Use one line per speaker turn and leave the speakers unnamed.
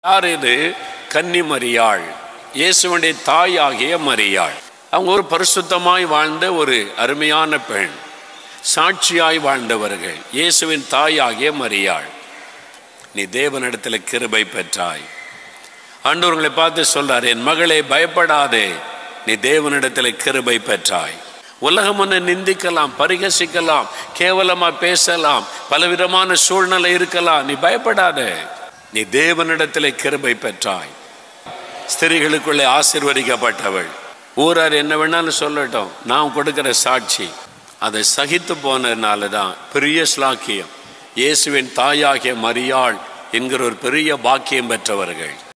யார் இது கன்னி மரியாள் இயேசுவனுடைய தாய் ஆகிய மரியாள் அவங்க ஒரு பரிசுத்தமாய் வாழ்ந்த ஒரு அருமையான பெண் சாட்சியாய் வாழ்ந்தவர்கள் இயேசுவின் தாய் ஆகிய மரியாள் நீ தேவனிடத்தில் கிருபை பெற்றாய் ஆண்டவர்களை பார்த்து சொல்றார் என் மகளே பயப்படாதே நீ தேவனிடத்தில் கிருபை பெற்றாய் உலகம் உன்னை நிந்திக்கலாம் பரிகசிக்கலாம் கேவலமா பேசலாம் பலவிதமான சூழ்நிலை இருக்கலாம் நீ பயப்படாதே நீ தேவனிடத்தில் கிருபை பெற்றாய் ஸ்திரீகளுக்குள்ளே ஆசிர்வதிக்கப்பட்டவள் ஊரார் என்ன வேணாலும் சொல்லட்டும் நான் கொடுக்கிற சாட்சி அதை சகித்து போனதுனால தான் பெரிய ஸ்லாக்கியம் இயேசுவின் தாயாகிய மரியாள் என்கிற ஒரு பெரிய பாக்கியம் பெற்றவர்கள்